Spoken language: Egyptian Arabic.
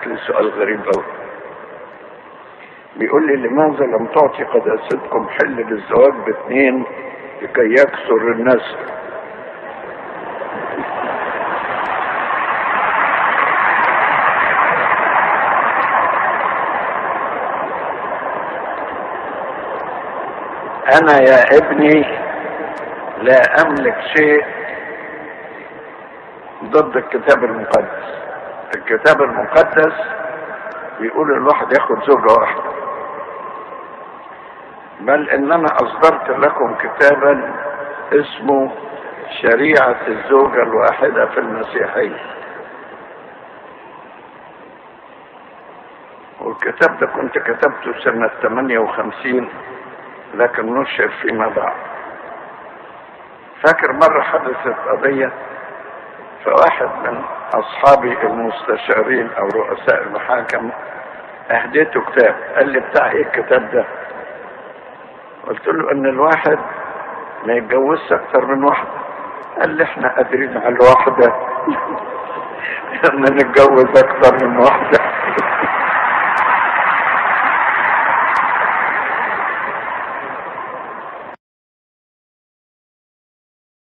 لي سؤال غريب قوي بيقول لي لماذا لم تعطي قداستكم حل للزواج باثنين لكي يكثر النسل انا يا ابني لا املك شيء ضد الكتاب المقدس الكتاب المقدس بيقول الواحد ياخد زوجة واحدة بل اننا اصدرت لكم كتابا اسمه شريعة الزوجة الواحدة في المسيحية والكتاب ده كنت كتبته سنة 58 لكن نشر فيما بعد فاكر مرة حدثت قضية فواحد من أصحابي المستشارين أو رؤساء المحاكم أهديته كتاب قال لي بتاع إيه الكتاب ده قلت له إن الواحد ما يتجوزش أكتر من واحدة قال لي إحنا قادرين على الواحدة إن نتجوز أكتر من واحدة